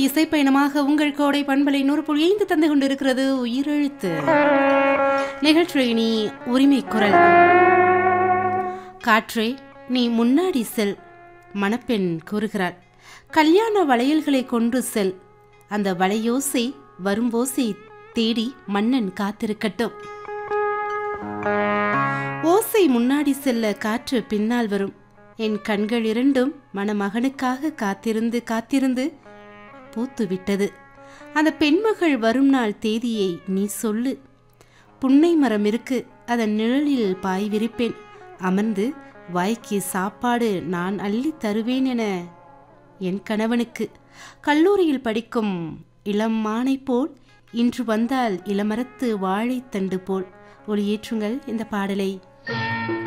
இசை பயணமாக உங்கள் கோடை பண்பலை நூறு புள்ளி ஐந்து தந்து கொண்டிருக்கிறது உயிரெழுத்து நிகழ்ச்சியினி உரிமை குரல் காற்றே நீ முன்னாடி செல் மணப்பெண் கூறுகிறார் கல்யாண வளையல்களை கொண்டு செல் அந்த வளையோசை வரும்போசை தேடி மன்னன் காத்திருக்கட்டும் ஓசை முன்னாடி செல்ல காற்று பின்னால் வரும் என் கண்கள் இரண்டும் மணமகனுக்காக காத்திருந்து காத்திருந்து பூத்து விட்டது அந்த பெண்மகள் வரும் நாள் தேதியை நீ சொல்லு புன்னை மரம் இருக்கு அதன் நிழலில் பாய் விரிப்பேன் அமர்ந்து வாய்க்கு சாப்பாடு நான் அள்ளி தருவேன் என என் கணவனுக்கு கல்லூரியில் படிக்கும் இளம் மானை போல் இன்று வந்தால் இளமரத்து வாழைத்தண்டு போல் ஒளியேற்றுங்கள் இந்த பாடலை